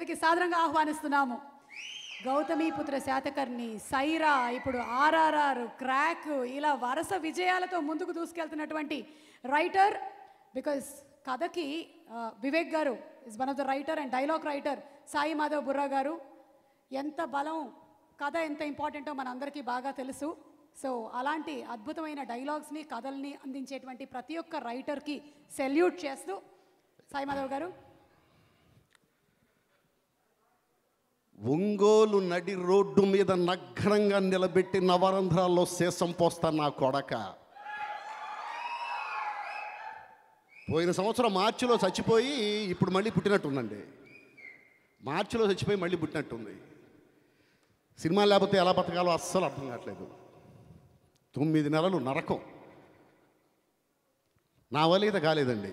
వేదికకి సాదరంగా ఆహ్వానిస్తున్నాము గౌతమీపుత్ర శాతకర్ణి సైరా ఇప్పుడు ఆర్ఆర్ఆర్ క్రాక్ ఇలా వరుస విజయాలతో ముందుకు దూసుకెళ్తున్నటువంటి రైటర్ బికాస్ కథకి ఆ, వివేక్ గారు is one of the writer and dialogue writer Sai Madhav Burra గారు ఎంత బలం కథ ఎంత ఇంపార్టెంటో మనందరికీ బాగా తెలుసు సో అలాంటి అద్భుతమైన డైలాగ్స్ని కథల్ని అందించేటువంటి ప్రతి ఒక్క రైటర్కి సెల్యూట్ చేస్తూ సాయి మాధవ్ గారు ఒంగోలు నడి రోడ్డు మీద నగ్నంగా నిలబెట్టి నవరంధ్రాల్లో శేషం పోస్తా నా కొడక పోయిన సంవత్సరం మార్చిలో చచ్చిపోయి ఇప్పుడు మళ్ళీ పుట్టినట్టుందండి మార్చిలో చచ్చిపోయి మళ్ళీ పుట్టినట్టుంది సినిమా లేకపోతే ఎలా బతకాలో అస్సలు అర్థం కావట్లేదు తొమ్మిది నెలలు నరకం నా వల్ల ఇది కాలేదండి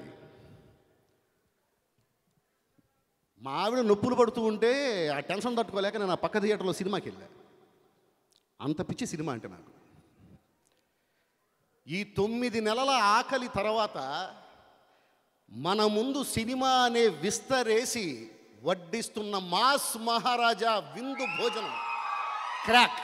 మా ఆవిడ నొప్పులు పడుతూ ఉంటే ఆ టెన్షన్ తట్టుకోలేక నేను ఆ పక్క థియేటర్లో సినిమాకి వెళ్ళా అంత పిచ్చి సినిమా అంటే నాకు ఈ తొమ్మిది నెలల ఆకలి తర్వాత మన ముందు సినిమా అనే విస్తరేసి వడ్డిస్తున్న మాస్ మహారాజా విందు భోజనం క్రాక్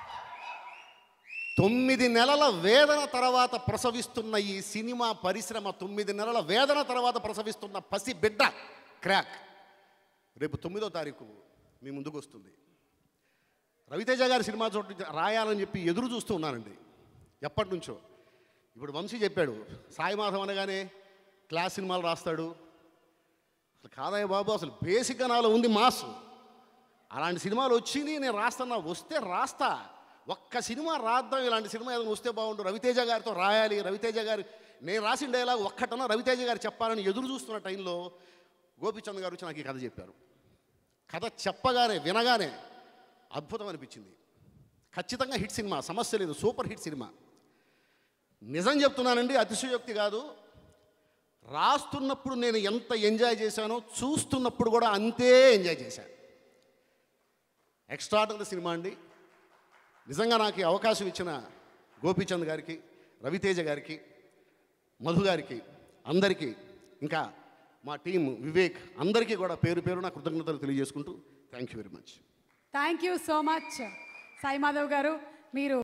తొమ్మిది నెలల వేదన తర్వాత ప్రసవిస్తున్న ఈ సినిమా పరిశ్రమ తొమ్మిది నెలల వేదన తర్వాత ప్రసవిస్తున్న పసి బిడ్డ క్రాక్ రేపు తొమ్మిదో తారీఖు మీ ముందుకు వస్తుంది రవితేజ గారి సినిమా చోటు రాయాలని చెప్పి ఎదురు చూస్తూ ఉన్నానండి ఎప్పటి నుంచో ఇప్పుడు వంశీ చెప్పాడు సాయి మాధవ్ అనగానే క్లాస్ సినిమాలు రాస్తాడు అసలు కాదయ్య బాబు అసలు బేసిక్గా నాలో ఉంది మాస్ అలాంటి సినిమాలు వచ్చింది నేను రాస్తున్నా వస్తే రాస్తా ఒక్క సినిమా రాద్దాం ఇలాంటి సినిమా ఏదైనా వస్తే బాగుండు రవితేజ గారితో రాయాలి రవితేజ గారు నేను రాసిన డైలాగ్ ఒక్కటన్నా రవితేజ గారు చెప్పాలని ఎదురు చూస్తున్న టైంలో గోపిచంద్ గారు వచ్చి నాకు ఈ కథ చెప్పారు కథ చెప్పగానే వినగానే అద్భుతం అనిపించింది ఖచ్చితంగా హిట్ సినిమా సమస్య లేదు సూపర్ హిట్ సినిమా నిజం చెప్తున్నానండి అతిశయోక్తి కాదు రాస్తున్నప్పుడు నేను ఎంత ఎంజాయ్ చేశానో చూస్తున్నప్పుడు కూడా అంతే ఎంజాయ్ చేశాను ఎక్స్ట్రాడనరీ సినిమా అండి నిజంగా నాకు ఈ అవకాశం ఇచ్చిన గోపీచంద్ గారికి రవితేజ గారికి మధు గారికి అందరికీ ఇంకా మా టీం వివేక్ అందరికీ కూడా పేరు పేరు నా కృతజ్ఞతలు తెలియజేసుకుంటూ thank you very much thank you so much Sai Madhav గారు మీరు